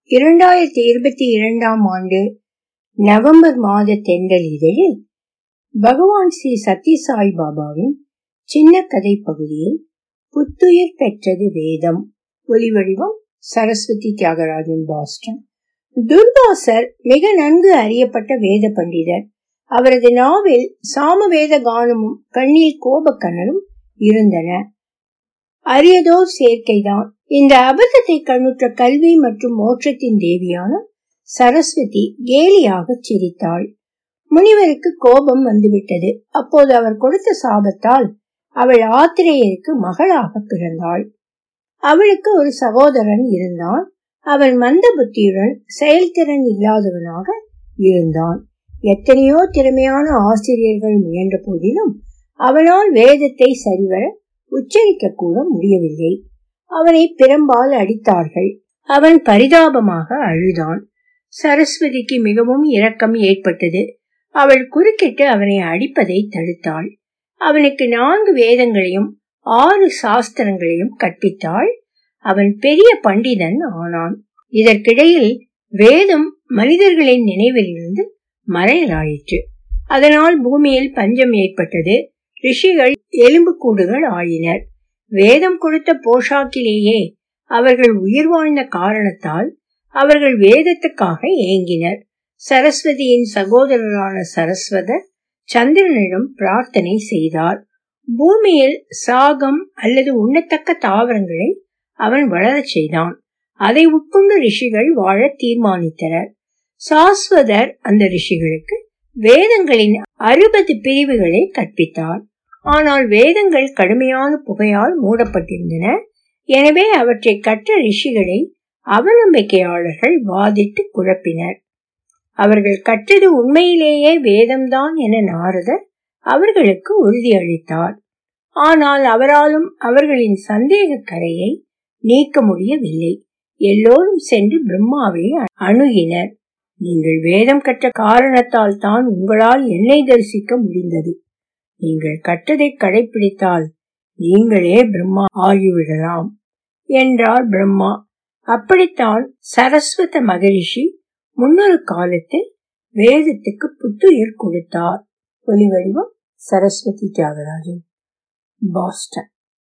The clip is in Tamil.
இரண்டாயிரத்தி இருபத்தி இரண்டாம் ஆண்டு நவம்பர் மாத தென்றல் இதழில் பகவான் ஸ்ரீ சத்யசாய் பாபாவின் சின்ன கதை பகுதியில் புத்துயிர் பெற்றது வேதம் ஒலிவடிவம் சரஸ்வதி தியாகராஜன் பாஸ்டன் துர்வாசர் மிக நன்கு அறியப்பட்ட வேத பண்டிதர் அவரது நாவில் சாமவேத கானமும் கண்ணில் கோபக்கண்ணனும் இருந்தன அரியதோர் சேர்க்கைதான் இந்த அபத்தத்தை கண்ணுற்ற கல்வி மற்றும் மோட்சத்தின் தேவியான சரஸ்வதி கேலியாக சிரித்தாள் முனிவருக்கு கோபம் வந்துவிட்டது அப்போது அவர் கொடுத்த சாபத்தால் அவள் ஆத்திரேயருக்கு மகளாக பிறந்தாள் அவளுக்கு ஒரு சகோதரன் இருந்தான் அவன் மந்த புத்தியுடன் செயல்திறன் இல்லாதவனாக இருந்தான் எத்தனையோ திறமையான ஆசிரியர்கள் முயன்ற போதிலும் அவனால் வேதத்தை சரிவர உச்சரிக்க கூட முடியவில்லை அவனை பெரும்பால் அடித்தார்கள் அவன் பரிதாபமாக அழுதான் சரஸ்வதிக்கு மிகவும் இரக்கம் ஏற்பட்டது அவள் குறுக்கிட்டு அவனை அடிப்பதை தடுத்தாள் அவனுக்கு நான்கு வேதங்களையும் ஆறு சாஸ்திரங்களையும் கற்பித்தாள் அவன் பெரிய பண்டிதன் ஆனான் இதற்கிடையில் வேதம் மனிதர்களின் நினைவிலிருந்து மறையலாயிற்று அதனால் பூமியில் பஞ்சம் ஏற்பட்டது ரிஷிகள் எலும்புக்கூடுகள் ஆயினர் வேதம் கொடுத்த போஷாக்கிலேயே அவர்கள் உயிர் வாழ்ந்த காரணத்தால் அவர்கள் வேதத்துக்காக ஏங்கினர் சரஸ்வதியின் சகோதரரான சரஸ்வதர் சந்திரனிடம் பிரார்த்தனை செய்தார் பூமியில் சாகம் அல்லது உண்ணத்தக்க தாவரங்களை அவன் வளரச் செய்தான் அதை உட்கொண்டு ரிஷிகள் வாழ தீர்மானித்தனர் சாஸ்வதர் அந்த ரிஷிகளுக்கு வேதங்களின் அறுபது பிரிவுகளை கற்பித்தார் ஆனால் வேதங்கள் கடுமையான புகையால் மூடப்பட்டிருந்தன எனவே அவற்றை கற்ற ரிஷிகளை அவநம்பிக்கையாளர்கள் வாதிட்டு குழப்பினர் அவர்கள் கற்றது உண்மையிலேயே வேதம்தான் என நாரதர் அவர்களுக்கு உறுதியளித்தார் ஆனால் அவராலும் அவர்களின் சந்தேக கரையை நீக்க முடியவில்லை எல்லோரும் சென்று பிரம்மாவை அணுகினர் நீங்கள் வேதம் கற்ற காரணத்தால் தான் உங்களால் என்னை தரிசிக்க முடிந்தது நீங்கள் கற்றதை கடைபிடித்தால் நீங்களே பிரம்மா ஆகிவிடலாம் என்றார் பிரம்மா அப்படித்தான் சரஸ்வத மகரிஷி முன்னொரு காலத்தில் வேதத்துக்கு புத்துயிர் கொடுத்தார் ஒலிவடிவம் சரஸ்வதி தியாகராஜன் பாஸ்டன்